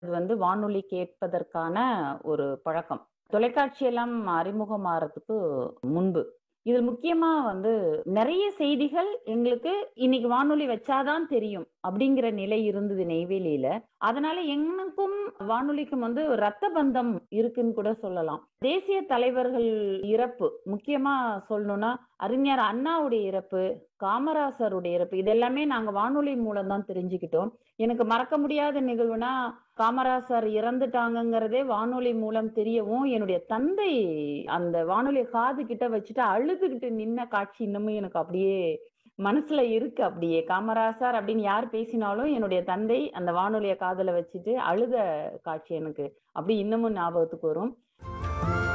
இது வந்து வானொலி கேட்பதற்கான ஒரு பழக்கம். தொலைக்காட்சி எல்லாம் அறிமுகமாறதுக்கு முன்பு. இதில் முக்கியமா வந்து நெறைய செய்திகள் எங்களுக்கு இன்னைக்கு வானொலி வச்சாதான் தெரியும். அப்படிங்கிற நிலை இருந்தது நெய்வேலியில. அதனால எனக்கும் வானொலிக்கும் வந்து ரத்த பந்தம் இருக்குன்னு கூட சொல்லலாம். தேசிய தலைவர்கள் இறப்பு, முக்கியமா சொல்லணும்னா அறிஞர் அண்ணாவுடைய இறப்பு, காமராசருடைய இறப்பு இது எல்லாமே நாங்க வானொலி மூலம் தான் தெரிஞ்சுக்கிட்டோம். எனக்கு மறக்க முடியாத நிகழ்வுனா, காமராசர் இறந்துட்டாங்கங்கிறதே வானொலி மூலம் தெரியவும், என்னுடைய தந்தை அந்த வானொலிய காது கிட்ட வச்சுட்டு அழுதுகிட்டு நின்ன காட்சி இன்னமும் எனக்கு அப்படியே மனசுல இருக்கு அப்படியே. காமராசர் அப்படின்னு யார் பேசினாலும் என்னுடைய தந்தை அந்த வானொலிய காதுல வச்சுட்டு அழுத காட்சி எனக்கு அப்படியே இன்னமும் ஞாபகத்துக்கு வரும்.